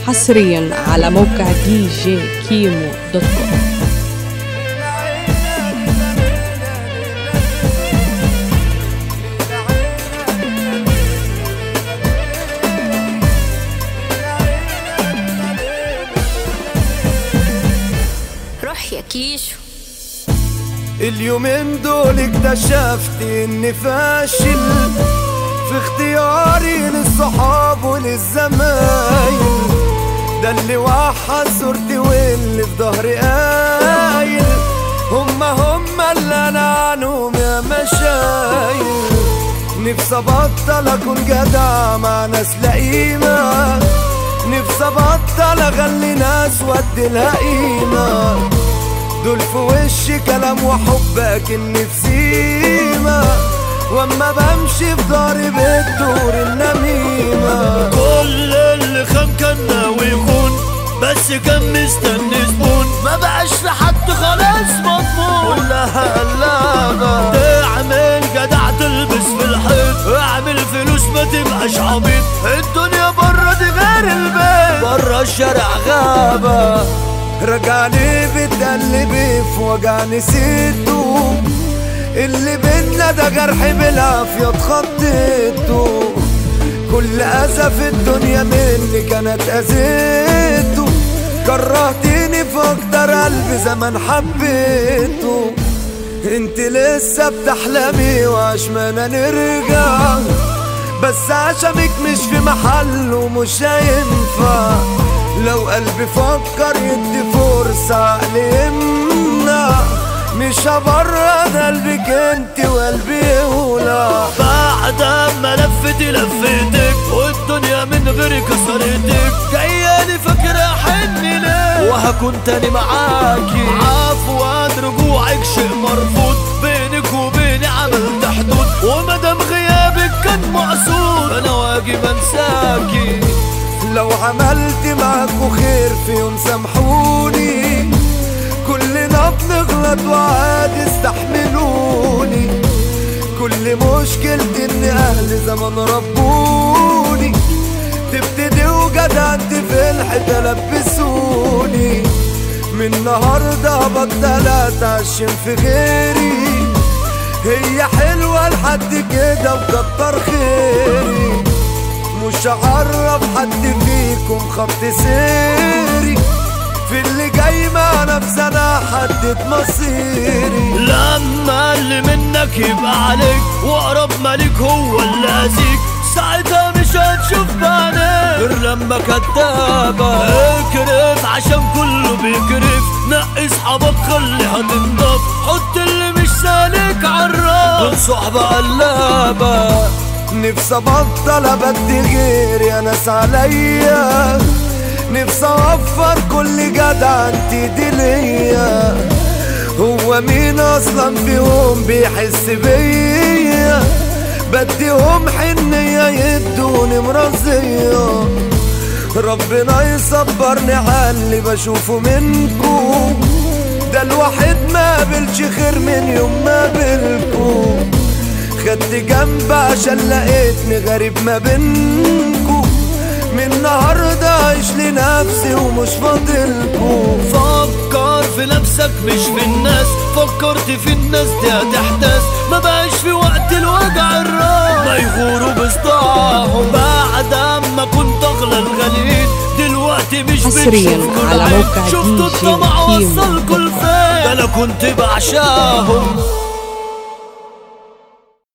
حصريا على موقع دي جي كيمو دوت كوم روح يا كيشو اليومين دول اكتشفت اني فاشل في اختياري للصحاب وللزمايل ده اللي وحد صورتي واللي في ظهري قايل هما هما اللي انا عنهم يا مشايل نفسي ابطل اكون جدع مع ناس لئيمة نفسي ابطل اغلي ناس وادي لها قيمة دول في وشي كلام وحبك النفسيمة واما بمشي في ضهري بتدور النميمة كل اللي خان كان ناوي يخون بس كان مستني زبون ما بقاش في حد خلاص مضمون كلها قلابة تعمل جدع تلبس في الحيط اعمل فلوس ما تبقاش عبيط الدنيا بره دي غير البيت برا الشارع غابة رجعني بتقلبي في وجع نسيته اللي بينا ده جرح بالعافية اتخطيته كل أذى في الدنيا مني كانت أذيته كرهتني في أكتر قلب زمان حبيته انت لسه بتحلمي وعشمانة نرجع بس عشمك مش في محل ومش هينفع لو قلبي فكر يدي فرصة عقلي يمنع مش هبرد قلبك انت وقلبي يولع بعد ما لفتي لفتك والدنيا من غيرك كسرتك جاياني فاكرة حني ليه وهكون تاني معاكي عفوا رجوعك شيء مرفوض بينك وبيني عملت حدود ومادام غيابك كان مقصود انا واجب انساكي لو عملت معاكوا خير في يوم سامحوني كلنا بنغلط وعادي استحملوني كل مشكلتي ان اهل زمان ربوني تبتدي وجدع انت في الحته لبسوني من النهارده بطل اتعشم في غيري هي حلوه لحد كده وكتر خيري مش هعرف حد فيكم خط سيري في اللي جاي مع نفسي انا حدد مصيري لما اللي منك يبقى عليك واقرب مالك هو اللي اذيك ساعتها مش هتشوف بعينيك غير لما كدابة اكرف عشان كله بيكرف نقي صحابك خليها تنضف حط اللي مش سالك عالراس دول صحبة قلابة نفسي ابطل ابدي غيري انا عليا نفسي اوفر كل جدع انت دي ليا هو مين اصلا فيهم بيحس بيا بديهم حنية يدوني مرضية ربنا يصبرني على اللي بشوفه منكم ده الواحد ما قابلش خير من يوم ما قابلكم خدت جنب عشان لقيتني غريب ما بينكم من النهارده عايش لنفسي ومش فاضلكم فكر في نفسك مش في الناس فكرت في الناس دي هتحتاس ما بقاش في وقت الوجع الراس ما يغوروا بصداعهم بعد ما كنت اغلى الغاليين دلوقتي مش حصرياً بتشوفوا على العين. موقع شفتوا DJ الطمع كيمو وصلكوا لفين ده انا كنت بعشاهم